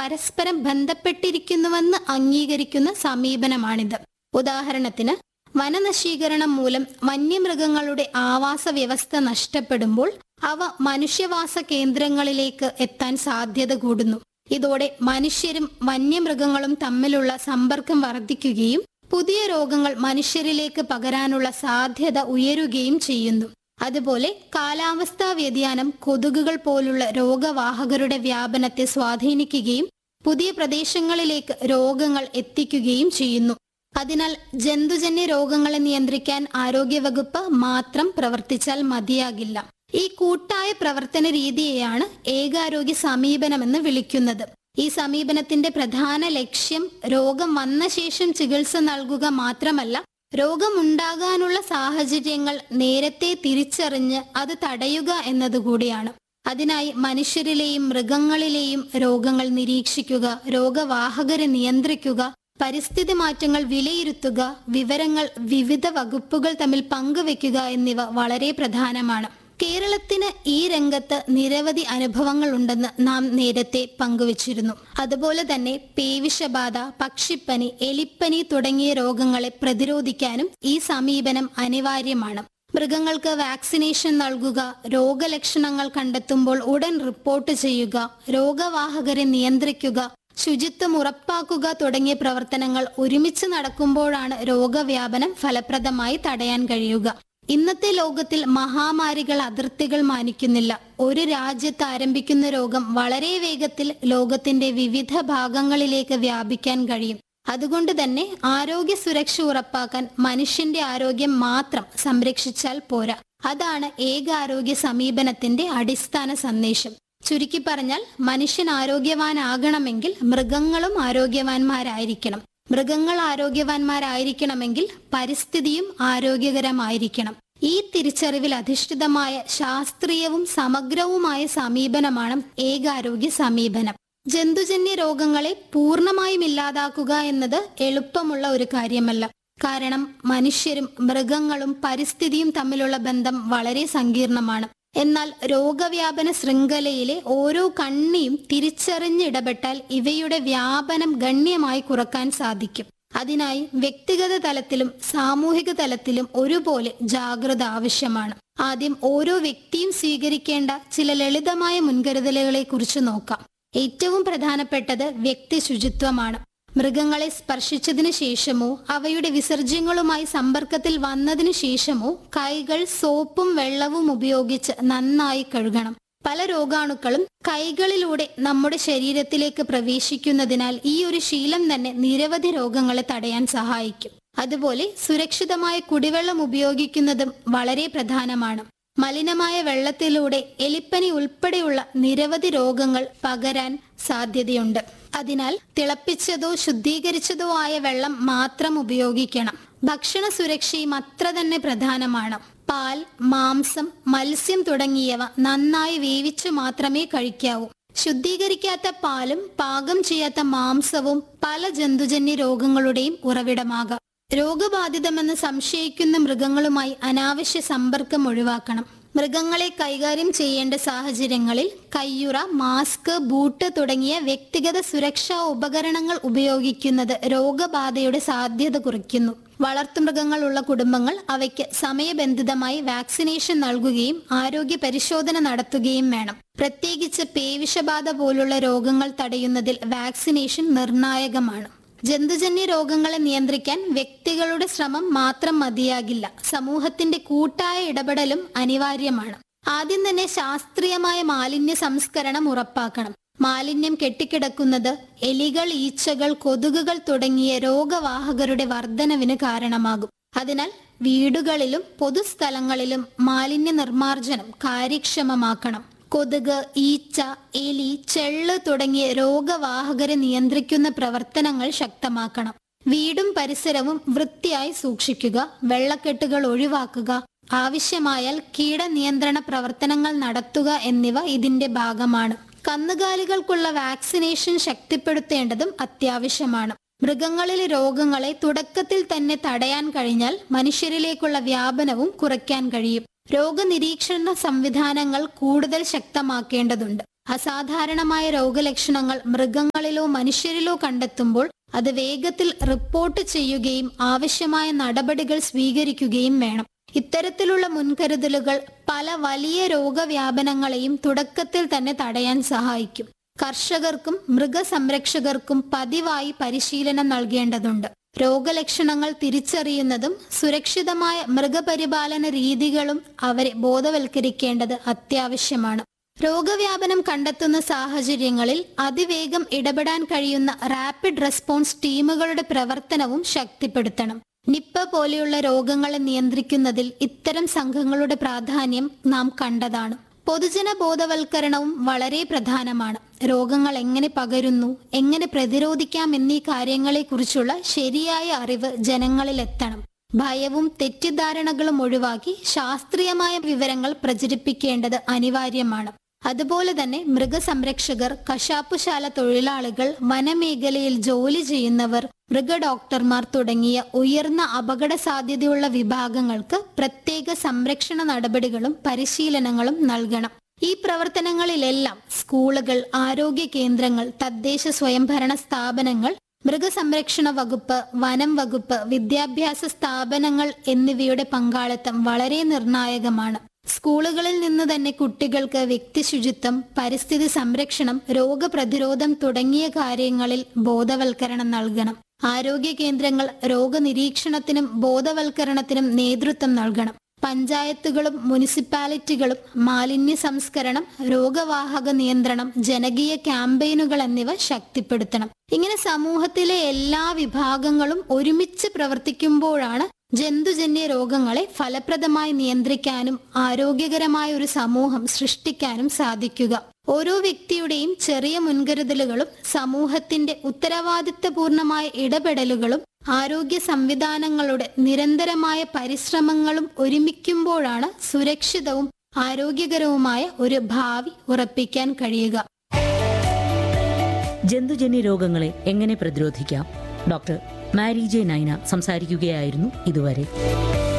പരസ്പരം ബന്ധപ്പെട്ടിരിക്കുന്നുവെന്ന് അംഗീകരിക്കുന്ന സമീപനമാണിത് ഉദാഹരണത്തിന് വനനശീകരണം മൂലം വന്യമൃഗങ്ങളുടെ ആവാസ വ്യവസ്ഥ നഷ്ടപ്പെടുമ്പോൾ അവ മനുഷ്യവാസ കേന്ദ്രങ്ങളിലേക്ക് എത്താൻ സാധ്യത കൂടുന്നു ഇതോടെ മനുഷ്യരും വന്യമൃഗങ്ങളും തമ്മിലുള്ള സമ്പർക്കം വർദ്ധിക്കുകയും പുതിയ രോഗങ്ങൾ മനുഷ്യരിലേക്ക് പകരാനുള്ള സാധ്യത ഉയരുകയും ചെയ്യുന്നു അതുപോലെ കാലാവസ്ഥാ വ്യതിയാനം കൊതുകുകൾ പോലുള്ള രോഗവാഹകരുടെ വ്യാപനത്തെ സ്വാധീനിക്കുകയും പുതിയ പ്രദേശങ്ങളിലേക്ക് രോഗങ്ങൾ എത്തിക്കുകയും ചെയ്യുന്നു അതിനാൽ ജന്തുജന്യ രോഗങ്ങളെ നിയന്ത്രിക്കാൻ ആരോഗ്യവകുപ്പ് മാത്രം പ്രവർത്തിച്ചാൽ മതിയാകില്ല ഈ കൂട്ടായ പ്രവർത്തന രീതിയെയാണ് ഏകാരോഗ്യ സമീപനമെന്ന് വിളിക്കുന്നത് ഈ സമീപനത്തിന്റെ പ്രധാന ലക്ഷ്യം രോഗം വന്ന ശേഷം ചികിത്സ നൽകുക മാത്രമല്ല രോഗമുണ്ടാകാനുള്ള സാഹചര്യങ്ങൾ നേരത്തെ തിരിച്ചറിഞ്ഞ് അത് തടയുക എന്നതുകൂടിയാണ് അതിനായി മനുഷ്യരിലെയും മൃഗങ്ങളിലെയും രോഗങ്ങൾ നിരീക്ഷിക്കുക രോഗവാഹകരെ നിയന്ത്രിക്കുക പരിസ്ഥിതി മാറ്റങ്ങൾ വിലയിരുത്തുക വിവരങ്ങൾ വിവിധ വകുപ്പുകൾ തമ്മിൽ പങ്കുവെക്കുക എന്നിവ വളരെ പ്രധാനമാണ് കേരളത്തിന് ഈ രംഗത്ത് നിരവധി അനുഭവങ്ങൾ ഉണ്ടെന്ന് നാം നേരത്തെ പങ്കുവച്ചിരുന്നു അതുപോലെ തന്നെ പേവിഷബാധ പക്ഷിപ്പനി എലിപ്പനി തുടങ്ങിയ രോഗങ്ങളെ പ്രതിരോധിക്കാനും ഈ സമീപനം അനിവാര്യമാണ് മൃഗങ്ങൾക്ക് വാക്സിനേഷൻ നൽകുക രോഗലക്ഷണങ്ങൾ കണ്ടെത്തുമ്പോൾ ഉടൻ റിപ്പോർട്ട് ചെയ്യുക രോഗവാഹകരെ നിയന്ത്രിക്കുക ശുചിത്വം ഉറപ്പാക്കുക തുടങ്ങിയ പ്രവർത്തനങ്ങൾ ഒരുമിച്ച് നടക്കുമ്പോഴാണ് രോഗവ്യാപനം ഫലപ്രദമായി തടയാൻ കഴിയുക ഇന്നത്തെ ലോകത്തിൽ മഹാമാരികൾ അതിർത്തികൾ മാനിക്കുന്നില്ല ഒരു രാജ്യത്ത് ആരംഭിക്കുന്ന രോഗം വളരെ വേഗത്തിൽ ലോകത്തിന്റെ വിവിധ ഭാഗങ്ങളിലേക്ക് വ്യാപിക്കാൻ കഴിയും അതുകൊണ്ട് തന്നെ ആരോഗ്യ സുരക്ഷ ഉറപ്പാക്കാൻ മനുഷ്യന്റെ ആരോഗ്യം മാത്രം സംരക്ഷിച്ചാൽ പോരാ അതാണ് ഏകാരോഗ്യ സമീപനത്തിന്റെ അടിസ്ഥാന സന്ദേശം ചുരുക്കി പറഞ്ഞാൽ മനുഷ്യൻ ആരോഗ്യവാനാകണമെങ്കിൽ മൃഗങ്ങളും ആരോഗ്യവാന്മാരായിരിക്കണം മൃഗങ്ങൾ ആരോഗ്യവാന്മാരായിരിക്കണമെങ്കിൽ പരിസ്ഥിതിയും ആരോഗ്യകരമായിരിക്കണം ഈ തിരിച്ചറിവിൽ അധിഷ്ഠിതമായ ശാസ്ത്രീയവും സമഗ്രവുമായ സമീപനമാണ് ഏകാരോഗ്യ സമീപനം ജന്തുജന്യ രോഗങ്ങളെ പൂർണ്ണമായും ഇല്ലാതാക്കുക എന്നത് എളുപ്പമുള്ള ഒരു കാര്യമല്ല കാരണം മനുഷ്യരും മൃഗങ്ങളും പരിസ്ഥിതിയും തമ്മിലുള്ള ബന്ധം വളരെ സങ്കീർണമാണ് എന്നാൽ രോഗവ്യാപന ശൃംഖലയിലെ ഓരോ കണ്ണിയും തിരിച്ചറിഞ്ഞിടപെട്ടാൽ ഇവയുടെ വ്യാപനം ഗണ്യമായി കുറക്കാൻ സാധിക്കും അതിനായി വ്യക്തിഗത തലത്തിലും സാമൂഹിക തലത്തിലും ഒരുപോലെ ജാഗ്രത ആവശ്യമാണ് ആദ്യം ഓരോ വ്യക്തിയും സ്വീകരിക്കേണ്ട ചില ലളിതമായ മുൻകരുതലുകളെ കുറിച്ച് നോക്കാം ഏറ്റവും പ്രധാനപ്പെട്ടത് വ്യക്തി ശുചിത്വമാണ് മൃഗങ്ങളെ സ്പർശിച്ചതിനു ശേഷമോ അവയുടെ വിസർജ്യങ്ങളുമായി സമ്പർക്കത്തിൽ വന്നതിനു ശേഷമോ കൈകൾ സോപ്പും വെള്ളവും ഉപയോഗിച്ച് നന്നായി കഴുകണം പല രോഗാണുക്കളും കൈകളിലൂടെ നമ്മുടെ ശരീരത്തിലേക്ക് പ്രവേശിക്കുന്നതിനാൽ ഈ ഒരു ശീലം തന്നെ നിരവധി രോഗങ്ങളെ തടയാൻ സഹായിക്കും അതുപോലെ സുരക്ഷിതമായ കുടിവെള്ളം ഉപയോഗിക്കുന്നതും വളരെ പ്രധാനമാണ് മലിനമായ വെള്ളത്തിലൂടെ എലിപ്പനി ഉൾപ്പെടെയുള്ള നിരവധി രോഗങ്ങൾ പകരാൻ സാധ്യതയുണ്ട് അതിനാൽ തിളപ്പിച്ചതോ ശുദ്ധീകരിച്ചതോ ആയ വെള്ളം മാത്രം ഉപയോഗിക്കണം ഭക്ഷണ സുരക്ഷയും അത്ര തന്നെ പ്രധാനമാണ് പാൽ മാംസം മത്സ്യം തുടങ്ങിയവ നന്നായി വേവിച്ചു മാത്രമേ കഴിക്കാവൂ ശുദ്ധീകരിക്കാത്ത പാലും പാകം ചെയ്യാത്ത മാംസവും പല ജന്തുജന്യ രോഗങ്ങളുടെയും ഉറവിടമാകാം രോഗബാധിതമെന്ന് സംശയിക്കുന്ന മൃഗങ്ങളുമായി അനാവശ്യ സമ്പർക്കം ഒഴിവാക്കണം മൃഗങ്ങളെ കൈകാര്യം ചെയ്യേണ്ട സാഹചര്യങ്ങളിൽ കയ്യുറ മാസ്ക് ബൂട്ട് തുടങ്ങിയ വ്യക്തിഗത സുരക്ഷാ ഉപകരണങ്ങൾ ഉപയോഗിക്കുന്നത് രോഗബാധയുടെ സാധ്യത കുറയ്ക്കുന്നു വളർത്തുമൃഗങ്ങളുള്ള കുടുംബങ്ങൾ അവയ്ക്ക് സമയബന്ധിതമായി വാക്സിനേഷൻ നൽകുകയും ആരോഗ്യ പരിശോധന നടത്തുകയും വേണം പ്രത്യേകിച്ച് പേവിഷബാധ പോലുള്ള രോഗങ്ങൾ തടയുന്നതിൽ വാക്സിനേഷൻ നിർണായകമാണ് ജന്തുജന്യ രോഗങ്ങളെ നിയന്ത്രിക്കാൻ വ്യക്തികളുടെ ശ്രമം മാത്രം മതിയാകില്ല സമൂഹത്തിന്റെ കൂട്ടായ ഇടപെടലും അനിവാര്യമാണ് ആദ്യം തന്നെ ശാസ്ത്രീയമായ മാലിന്യ സംസ്കരണം ഉറപ്പാക്കണം മാലിന്യം കെട്ടിക്കിടക്കുന്നത് എലികൾ ഈച്ചകൾ കൊതുകുകൾ തുടങ്ങിയ രോഗവാഹകരുടെ വർധനവിന് കാരണമാകും അതിനാൽ വീടുകളിലും പൊതുസ്ഥലങ്ങളിലും മാലിന്യ നിർമ്മാർജ്ജനം കാര്യക്ഷമമാക്കണം കൊതുക് ഈച്ച എലി ചെള്ള് തുടങ്ങിയ രോഗവാഹകരെ നിയന്ത്രിക്കുന്ന പ്രവർത്തനങ്ങൾ ശക്തമാക്കണം വീടും പരിസരവും വൃത്തിയായി സൂക്ഷിക്കുക വെള്ളക്കെട്ടുകൾ ഒഴിവാക്കുക ആവശ്യമായാൽ കീടനിയന്ത്രണ പ്രവർത്തനങ്ങൾ നടത്തുക എന്നിവ ഇതിന്റെ ഭാഗമാണ് കന്നുകാലികൾക്കുള്ള വാക്സിനേഷൻ ശക്തിപ്പെടുത്തേണ്ടതും അത്യാവശ്യമാണ് മൃഗങ്ങളിലെ രോഗങ്ങളെ തുടക്കത്തിൽ തന്നെ തടയാൻ കഴിഞ്ഞാൽ മനുഷ്യരിലേക്കുള്ള വ്യാപനവും കുറയ്ക്കാൻ കഴിയും രോഗനിരീക്ഷണ സംവിധാനങ്ങൾ കൂടുതൽ ശക്തമാക്കേണ്ടതുണ്ട് അസാധാരണമായ രോഗലക്ഷണങ്ങൾ മൃഗങ്ങളിലോ മനുഷ്യരിലോ കണ്ടെത്തുമ്പോൾ അത് വേഗത്തിൽ റിപ്പോർട്ട് ചെയ്യുകയും ആവശ്യമായ നടപടികൾ സ്വീകരിക്കുകയും വേണം ഇത്തരത്തിലുള്ള മുൻകരുതലുകൾ പല വലിയ രോഗവ്യാപനങ്ങളെയും തുടക്കത്തിൽ തന്നെ തടയാൻ സഹായിക്കും കർഷകർക്കും മൃഗസംരക്ഷകർക്കും പതിവായി പരിശീലനം നൽകേണ്ടതുണ്ട് രോഗലക്ഷണങ്ങൾ തിരിച്ചറിയുന്നതും സുരക്ഷിതമായ മൃഗപരിപാലന രീതികളും അവരെ ബോധവൽക്കരിക്കേണ്ടത് അത്യാവശ്യമാണ് രോഗവ്യാപനം കണ്ടെത്തുന്ന സാഹചര്യങ്ങളിൽ അതിവേഗം ഇടപെടാൻ കഴിയുന്ന റാപ്പിഡ് റെസ്പോൺസ് ടീമുകളുടെ പ്രവർത്തനവും ശക്തിപ്പെടുത്തണം നിപ്പ പോലെയുള്ള രോഗങ്ങളെ നിയന്ത്രിക്കുന്നതിൽ ഇത്തരം സംഘങ്ങളുടെ പ്രാധാന്യം നാം കണ്ടതാണ് പൊതുജന ബോധവൽക്കരണവും വളരെ പ്രധാനമാണ് രോഗങ്ങൾ എങ്ങനെ പകരുന്നു എങ്ങനെ പ്രതിരോധിക്കാം എന്നീ കാര്യങ്ങളെക്കുറിച്ചുള്ള ശരിയായ അറിവ് ജനങ്ങളിൽ എത്തണം ഭയവും തെറ്റിദ്ധാരണകളും ഒഴിവാക്കി ശാസ്ത്രീയമായ വിവരങ്ങൾ പ്രചരിപ്പിക്കേണ്ടത് അനിവാര്യമാണ് അതുപോലെ തന്നെ മൃഗസംരക്ഷകർ കശാപ്പുശാല തൊഴിലാളികൾ വനമേഖലയിൽ ജോലി ചെയ്യുന്നവർ മൃഗഡോക്ടർമാർ തുടങ്ങിയ ഉയർന്ന അപകട സാധ്യതയുള്ള വിഭാഗങ്ങൾക്ക് പ്രത്യേക സംരക്ഷണ നടപടികളും പരിശീലനങ്ങളും നൽകണം ഈ പ്രവർത്തനങ്ങളിലെല്ലാം സ്കൂളുകൾ ആരോഗ്യ കേന്ദ്രങ്ങൾ തദ്ദേശ സ്വയംഭരണ സ്ഥാപനങ്ങൾ മൃഗസംരക്ഷണ വകുപ്പ് വനം വകുപ്പ് വിദ്യാഭ്യാസ സ്ഥാപനങ്ങൾ എന്നിവയുടെ പങ്കാളിത്തം വളരെ നിർണായകമാണ് സ്കൂളുകളിൽ നിന്ന് തന്നെ കുട്ടികൾക്ക് വ്യക്തിശുചിത്വം പരിസ്ഥിതി സംരക്ഷണം രോഗപ്രതിരോധം തുടങ്ങിയ കാര്യങ്ങളിൽ ബോധവൽക്കരണം നൽകണം ആരോഗ്യ കേന്ദ്രങ്ങൾ രോഗനിരീക്ഷണത്തിനും ബോധവൽക്കരണത്തിനും നേതൃത്വം നൽകണം പഞ്ചായത്തുകളും മുനിസിപ്പാലിറ്റികളും മാലിന്യ സംസ്കരണം രോഗവാഹക നിയന്ത്രണം ജനകീയ ക്യാമ്പയിനുകൾ എന്നിവ ശക്തിപ്പെടുത്തണം ഇങ്ങനെ സമൂഹത്തിലെ എല്ലാ വിഭാഗങ്ങളും ഒരുമിച്ച് പ്രവർത്തിക്കുമ്പോഴാണ് ജന്തുജന്യ രോഗങ്ങളെ ഫലപ്രദമായി നിയന്ത്രിക്കാനും ആരോഗ്യകരമായ ഒരു സമൂഹം സൃഷ്ടിക്കാനും സാധിക്കുക ഓരോ വ്യക്തിയുടെയും ചെറിയ മുൻകരുതലുകളും സമൂഹത്തിന്റെ ഉത്തരവാദിത്തപൂർണമായ ഇടപെടലുകളും ആരോഗ്യ സംവിധാനങ്ങളുടെ നിരന്തരമായ പരിശ്രമങ്ങളും ഒരുമിക്കുമ്പോഴാണ് സുരക്ഷിതവും ആരോഗ്യകരവുമായ ഒരു ഭാവി ഉറപ്പിക്കാൻ കഴിയുക ജന്തുജന്യ രോഗങ്ങളെ എങ്ങനെ പ്രതിരോധിക്കാം ഡോക്ടർ മാരി ജെ നൈന സംസാരിക്കുകയായിരുന്നു ഇതുവരെ